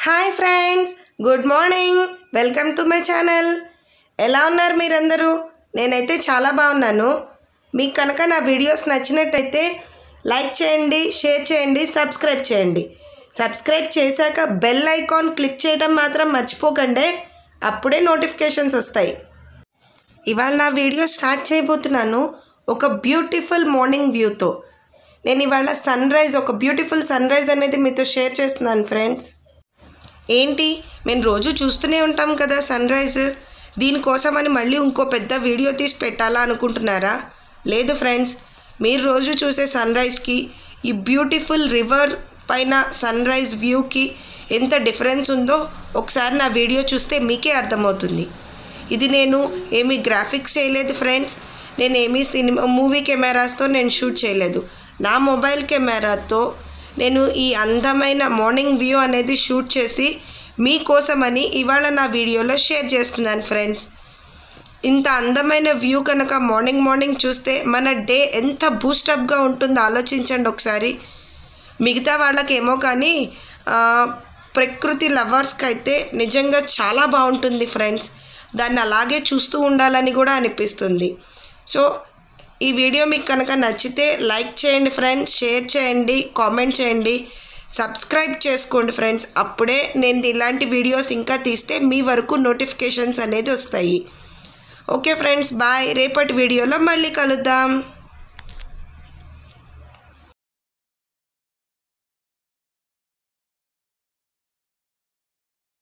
hi friends good morning welcome to my channel ఎలా ఉన్నారు మీరందరూ నేనైతే చాలా బాగున్నాను మీకు కనుక నా వీడియోస్ నచ్చినట్టయితే లైక్ చేయండి షేర్ చేయండి సబ్స్క్రైబ్ చేయండి సబ్స్క్రైబ్ చేశాక బెల్ ఐకాన్ క్లిక్ చేయడం మాత్రం మర్చిపోకండి అప్పుడే నోటిఫికేషన్స్ వస్తాయి ఇవాళ నా వీడియో స్టార్ట్ చేయబోతున్నాను ఒక బ్యూటిఫుల్ మార్నింగ్ వ్యూతో నేను ఇవాళ సన్ రైజ్ ఒక బ్యూటిఫుల్ సన్ రైజ్ అనేది మీతో షేర్ చేస్తున్నాను ఫ్రెండ్స్ ఏంటి మేము రోజు చూస్తూనే ఉంటాం కదా సన్ రైజ్ దీనికోసమని మళ్ళీ ఇంకో పెద్ద వీడియో తీసి పెట్టాలా అనుకుంటున్నారా లేదు ఫ్రెండ్స్ మీరు రోజు చూసే సన్ రైజ్కి ఈ బ్యూటిఫుల్ రివర్ పైన సన్ రైజ్ వ్యూకి ఎంత డిఫరెన్స్ ఉందో ఒకసారి నా వీడియో చూస్తే మీకే అర్థమవుతుంది ఇది నేను ఏమీ గ్రాఫిక్స్ చేయలేదు ఫ్రెండ్స్ నేను ఏమీ సినిమా మూవీ కెమెరాస్తో నేను షూట్ చేయలేదు నా మొబైల్ కెమెరాతో నేను ఈ అందమైన మార్నింగ్ వ్యూ అనేది షూట్ చేసి మీకోసమని ఇవాళ నా వీడియోలో షేర్ చేస్తున్నాను ఫ్రెండ్స్ ఇంత అందమైన వ్యూ కనుక మార్నింగ్ మార్నింగ్ చూస్తే మన డే ఎంత బూస్టప్గా ఉంటుందో ఆలోచించండి ఒకసారి మిగతా వాళ్ళకేమో కానీ ఆ, ప్రకృతి లవర్స్కి అయితే నిజంగా చాలా బాగుంటుంది ఫ్రెండ్స్ దాన్ని అలాగే చూస్తూ ఉండాలని కూడా అనిపిస్తుంది సో ఈ వీడియో మీకు కనుక నచ్చితే లైక్ చేయండి ఫ్రెండ్స్ షేర్ చేయండి కామెంట్ చేయండి సబ్స్క్రైబ్ చేసుకోండి ఫ్రెండ్స్ అప్పుడే నేను ఇలాంటి వీడియోస్ ఇంకా తీస్తే మీ వరకు నోటిఫికేషన్స్ అనేది వస్తాయి ఓకే ఫ్రెండ్స్ బాయ్ రేపటి వీడియోలో మళ్ళీ కలుద్దాం